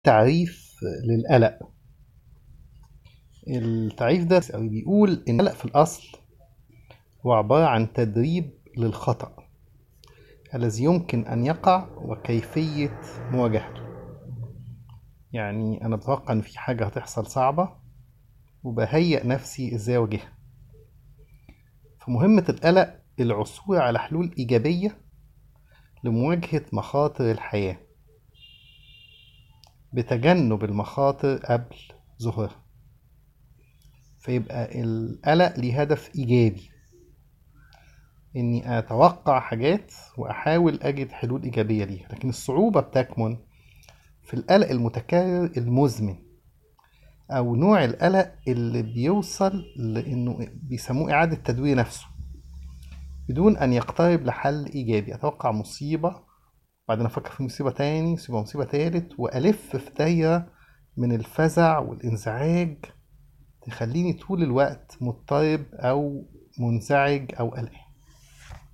تعريف للقلق التعريف ده أو بيقول إن القلق في الأصل هو عبارة عن تدريب للخطأ الذي يمكن أن يقع وكيفية مواجهته يعني أنا بتوقع إن في حاجة هتحصل صعبة وبهيئ نفسي إزاي أواجهها فمهمة القلق العثور على حلول إيجابية لمواجهة مخاطر الحياة بتجنب المخاطر قبل ظهورها فيبقى القلق ليه هدف إيجابي إني أتوقع حاجات وأحاول أجد حلول إيجابية ليها لكن الصعوبة بتكمن في القلق المتكرر المزمن أو نوع القلق اللي بيوصل لإنه بيسموه إعادة تدوير نفسه بدون أن يقترب لحل إيجابي أتوقع مصيبة بعدين أفكر في مصيبة تاني مصيبة مصيبة تالت وألف في دايرة من الفزع والانزعاج تخليني طول الوقت مضطرب أو منزعج أو قلقان